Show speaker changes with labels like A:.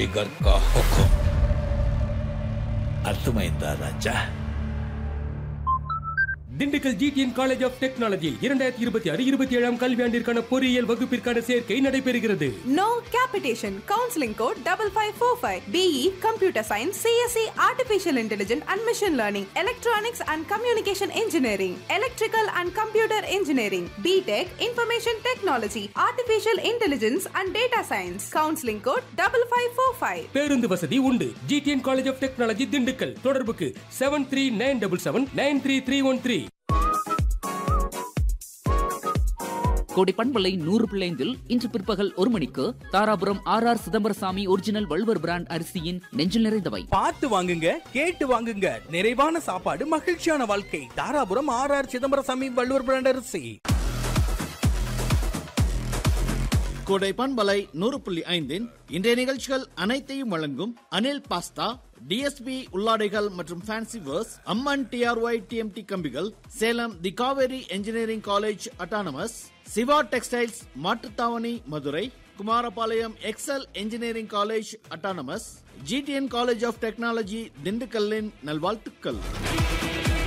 A: Tiger కా హుకుం అర్థమైందా రాజా
B: Dindigul GTN college of technology இரண்டாயிரத்தி இருபத்தி ஆறு இருபத்தி ஏழாம் கல்வியாண்டிற்கான பொறியியல் வகுப்பிற்கான சேர்க்கை நடைபெறுகிறது
C: No capitation. Counseling code double five four five. BE Computer Science, CSE Artificial Intelligence and Machine Learning, Electronics and Communication Engineering, Electrical and Computer Engineering, BTech Information Technology, Artificial Intelligence and Data Science. Counseling code double five four five.
B: பேருந்து வசதி உண்டு GTN college of technology Dindigul தொடர்புக்கு seven three nine double seven nine three three one three
D: கோடி பண்பலை நூறு பிள்ளைந்தில் இன்று பிற்பகல் ஒரு மணிக்கு Dharapuram R R Chidambarasamy original Valluvar brand அரிசியின் நெஞ்சில் நிறைந்தவை
E: பார்த்து வாங்குங்க கேட்டு வாங்குங்க நிறைவான சாப்பாடு மகிழ்ச்சியான வாழ்க்கை Dharapuram R R Chidambarasamy Valluvar brand அரிசி
F: கோடை பண்பலை நூறு புள்ளி ஐந்தின் இன்றைய நிகழ்ச்சிகள் அனைத்தையும் வழங்கும் அனில் பாஸ்தா டிஎஸ்பி உள்ளாடைகள் மற்றும் fancy wears Amman TRY TMT கம்பிகள் Salem the Kaveri engineering college autonomous Siva textiles Mattuthavani Madurai Kumarapalayam Excel engineering college autonomous GTN college of technology திண்டுக்கல்லின் நல்வாழ்த்துக்கள்